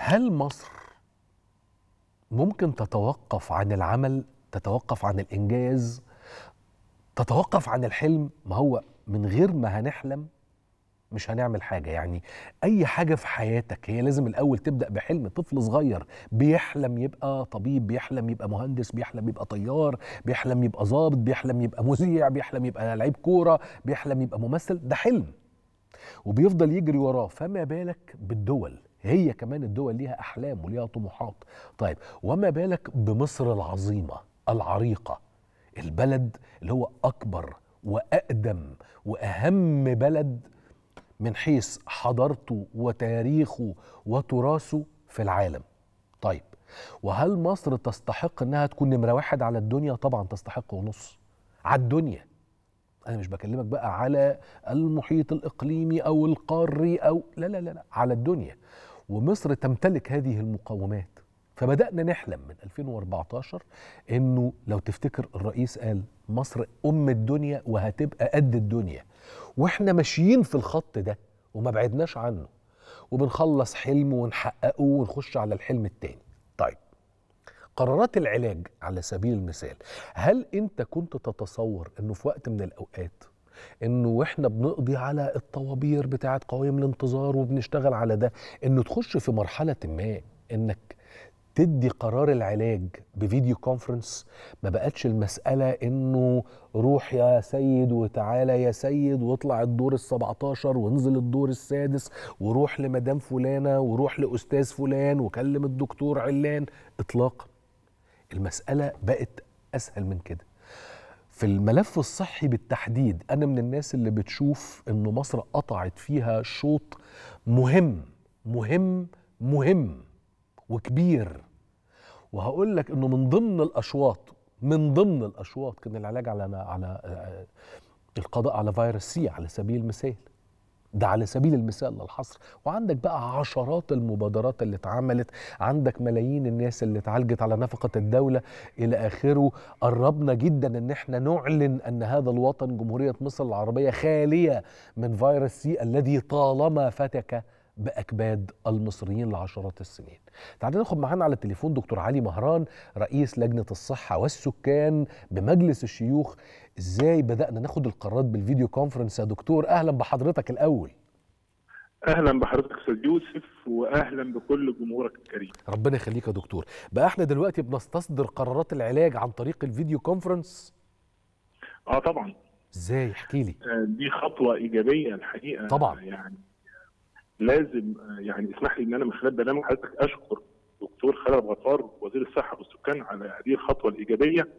هل مصر ممكن تتوقف عن العمل تتوقف عن الانجاز تتوقف عن الحلم ما هو من غير ما هنحلم مش هنعمل حاجة يعني أي حاجة في حياتك هي لازم الأول تبدأ بحلم طفل صغير بيحلم يبقى طبيب بيحلم يبقى مهندس بيحلم يبقى طيار بيحلم يبقى ظابط بيحلم يبقى مذيع بيحلم يبقى لعيب كورة بيحلم يبقى ممثل ده حلم وبيفضل يجري وراه فما بالك بالدول هي كمان الدول ليها أحلام وليها طموحات طيب وما بالك بمصر العظيمة العريقة البلد اللي هو أكبر وأقدم وأهم بلد من حيث حضارته وتاريخه وتراثه في العالم طيب وهل مصر تستحق انها تكون نمره واحد على الدنيا طبعا تستحق ونص على الدنيا انا مش بكلمك بقى على المحيط الاقليمي او القاري او لا لا لا, لا على الدنيا ومصر تمتلك هذه المقومات فبدأنا نحلم من 2014 انه لو تفتكر الرئيس قال مصر ام الدنيا وهتبقى قد الدنيا واحنا ماشيين في الخط ده وما بعدناش عنه وبنخلص حلم ونحققه ونخش على الحلم التاني طيب قرارات العلاج على سبيل المثال هل انت كنت تتصور انه في وقت من الاوقات انه واحنا بنقضي على الطوابير بتاعه قوائم الانتظار وبنشتغل على ده انه تخش في مرحله ما انك تدي قرار العلاج بفيديو كونفرنس ما بقتش المسألة إنه روح يا سيد وتعالى يا سيد واطلع الدور ال17 وانزل الدور السادس وروح لمدام فلانة وروح لأستاذ فلان وكلم الدكتور علان إطلاقا المسألة بقت أسهل من كده في الملف الصحي بالتحديد أنا من الناس اللي بتشوف إنه مصر قطعت فيها شوط مهم مهم مهم وكبير وهقول لك انه من ضمن الاشواط من ضمن الاشواط كان العلاج على على القضاء على فيروس سي على سبيل المثال ده على سبيل المثال للحصر وعندك بقى عشرات المبادرات اللي اتعملت عندك ملايين الناس اللي اتعالجت على نفقة الدولة إلى آخره قربنا جدا أن احنا نعلن أن هذا الوطن جمهورية مصر العربية خالية من فيروس سي الذي طالما فتك باكباد المصريين لعشرات السنين. تعالوا ناخد معانا على التليفون دكتور علي مهران رئيس لجنه الصحه والسكان بمجلس الشيوخ. ازاي بدانا ناخد القرارات بالفيديو كونفرنس يا دكتور؟ اهلا بحضرتك الاول. اهلا بحضرتك استاذ يوسف واهلا بكل جمهورك الكريم. ربنا يخليك يا دكتور. بقى احنا دلوقتي بنستصدر قرارات العلاج عن طريق الفيديو كونفرنس؟ اه طبعا. ازاي؟ احكي لي. دي خطوه ايجابيه الحقيقه طبعا يعني لازم يعني اسمح لي ان انا من خلال برنامج حضرتك اشكر دكتور خالد غفار وزير الصحه والسكان على هذه الخطوه الايجابيه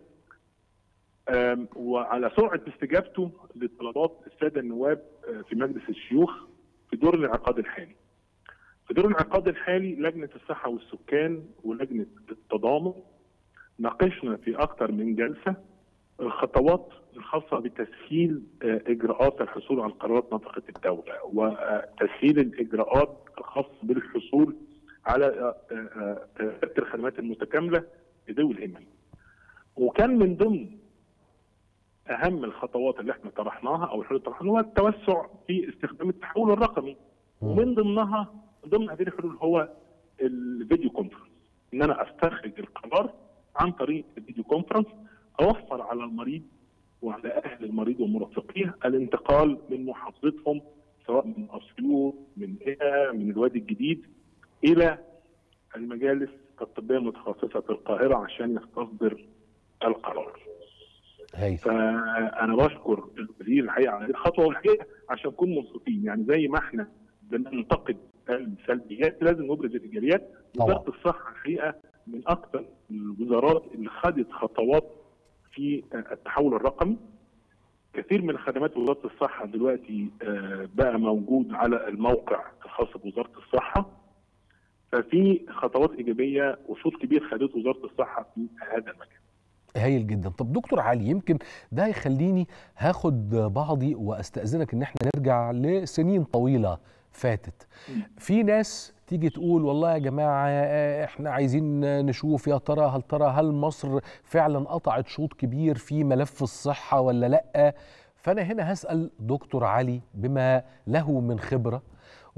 وعلى سرعه استجابته لطلبات الساده النواب في مجلس الشيوخ في دور الانعقاد الحالي. في دور الانعقاد الحالي لجنه الصحه والسكان ولجنه التضامن ناقشنا في اكثر من جلسه الخطوات الخاصه بتسهيل اجراءات الحصول على قرارات نفقه الدوله وتسهيل الاجراءات الخاصه بالحصول على الخدمات المتكامله لذوي الهمم. وكان من ضمن اهم الخطوات اللي احنا طرحناها او الحلول اللي طرحناها هو التوسع في استخدام التحول الرقمي ومن ضمنها ضمن هذه الحلول هو الفيديو كونفرنس ان انا استخرج القرار عن طريق الفيديو كونفرنس اوفر على المريض وعلى اهل المريض ومرافقيه الانتقال من محافظتهم سواء من اسيوط من قنا من الوادي الجديد الى المجالس الطبيه المتخصصه في القاهره عشان يستصدر القرار. هي. فانا بشكر الوزير الحقيقه على هذه الخطوه والحقيقه عشان نكون منصفين يعني زي ما احنا بننتقد السلبيات لازم نبرز الايجابيات وزاره الصحه الحقيقه من اكثر الوزارات اللي خدت خطوات في التحول الرقمي كثير من خدمات وزاره الصحه دلوقتي بقى موجود على الموقع الخاص بوزاره الصحه ففي خطوات ايجابيه وصوت كبير خدته وزاره الصحه في هذا المجال. هايل جدا طب دكتور علي يمكن ده يخليني هاخد بعضي واستاذنك ان احنا نرجع لسنين طويله فاتت في ناس تيجي تقول والله يا جماعه احنا عايزين نشوف يا ترى هل ترى هل مصر فعلا قطعت شوط كبير في ملف الصحه ولا لا فانا هنا هسال دكتور علي بما له من خبره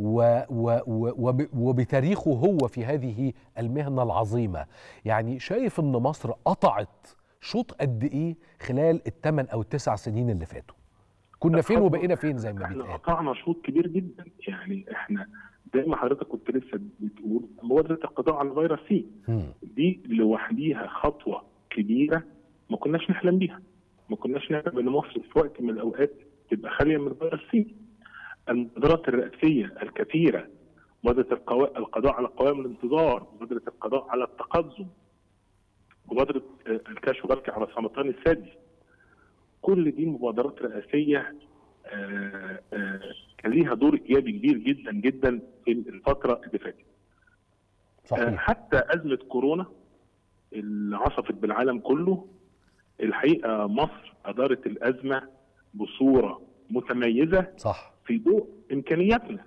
و و و وب- وبتاريخه هو في هذه المهنة العظيمة يعني شايف أن مصر قطعت شوط قد إيه خلال الثمان أو التسع سنين اللي فاتوا كنا فين طبعاً. وبقينا فين زي ما احنا بيتقال قطعنا شوط كبير جدا يعني احنا زي ما حضرتك كنت لسه بتقول مبادره القضاء على فيروس سي مم. دي لوحديها خطوه كبيره ما كناش نحلم بيها ما كناش نحلم ان مصر في وقت من الاوقات تبقى خاليه من فيروس سي المبادرات الرئاسيه الكثيره مبادره القوا- القضاء على قوائم الانتظار مبادره القضاء على التقزم مبادره آه، الكشف والبكي على سرطان الثدي كل دي مبادرات رئاسيه آه، آه، كان ليها دور ايجابي كبير جدا جدا في الفتره اللي فاتت آه، صحيح حتى ازمه كورونا اللي عصفت بالعالم كله الحقيقه مصر ادارت الازمه بصوره متميزه صح في ضوء امكانياتنا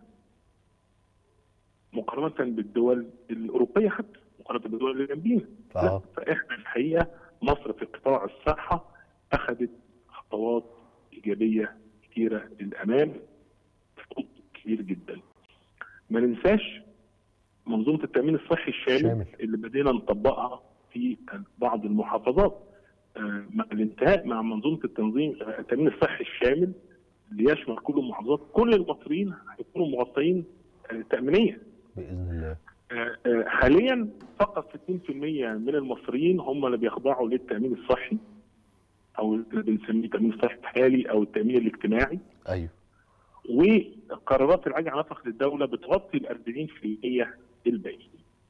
مقارنه بالدول الاوروبيه حتى مقارنه بالدول اللي جنبينا لا، اه فاحنا الحقيقه مصر في قطاع الصحه اخذت خطوات ايجابيه كثيره للامام خطوط كبير جدا. ما ننساش منظومه التامين الصحي الشامل شامل. اللي بدينا نطبقها في بعض المحافظات آه، مع الانتهاء مع منظومه التنظيم آه، التامين الصحي الشامل اللي يشمل كل المحافظات كل المصريين هيكونوا مغطيين آه، تامينيا باذن الله آه، آه، حاليا فقط 60% من المصريين هم اللي بيخضعوا للتامين الصحي او اللي بنسميه التامين الصحي الحالي او التامين الاجتماعي ايوه وقرارات العجز عن نفقه الدوله بتغطي ال 40% الباقيين.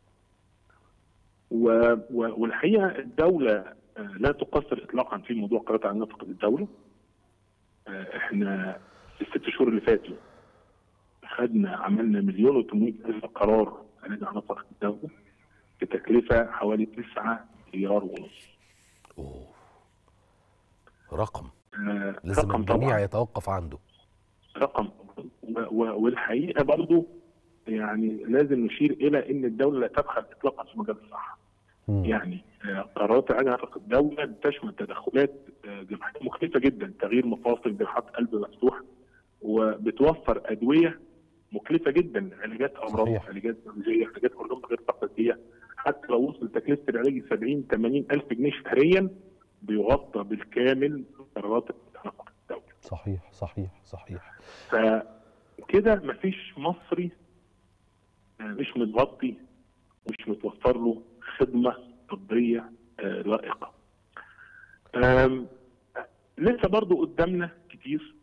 و- و- والحقيقه الدوله آه، لا تقصر اطلاقا في موضوع قرارات عن نفقه الدوله. آه، احنا في الست شهور اللي فاتوا خدنا عملنا مليون و الف قرار عن عن نفقه الدوله بتكلفه حوالي 9 مليار ونص. أوه. رقم آه، لازم رقم الجميع طبعاً. يتوقف عنده رقم و- و- والحقيقه برضو يعني لازم نشير الى ان الدوله لا تبخل اطلاقا في مجال الصحه. مم. يعني آه، قرارات العجله نفقه الدوله بتشمل تدخلات آه، جراحيه مختلفه جدا تغيير مفاصل جراحات قلب مفتوح وبتوفر ادويه مكلفه جدا علاجات امراض صحيح. علاجات نموذجيه علاجات هرمون غير تقليديه حتى لو وصل تكلفه العلاج 70 80 الف جنيه شهريا بيغطى بالكامل قرارات نفقه الدوله. صحيح صحيح صحيح فكده مفيش مصري آه، مش متغطي مش متوفر له خدمه طبيه آه، لائقه. آم، لسه برضو قدامنا كتير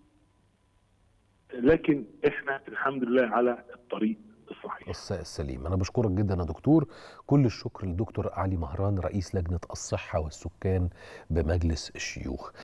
لكن احنا الحمد لله على الطريق الصحيح. الس- السليم أنا بشكرك جدا يا دكتور كل الشكر للدكتور علي مهران رئيس لجنة الصحة والسكان بمجلس الشيوخ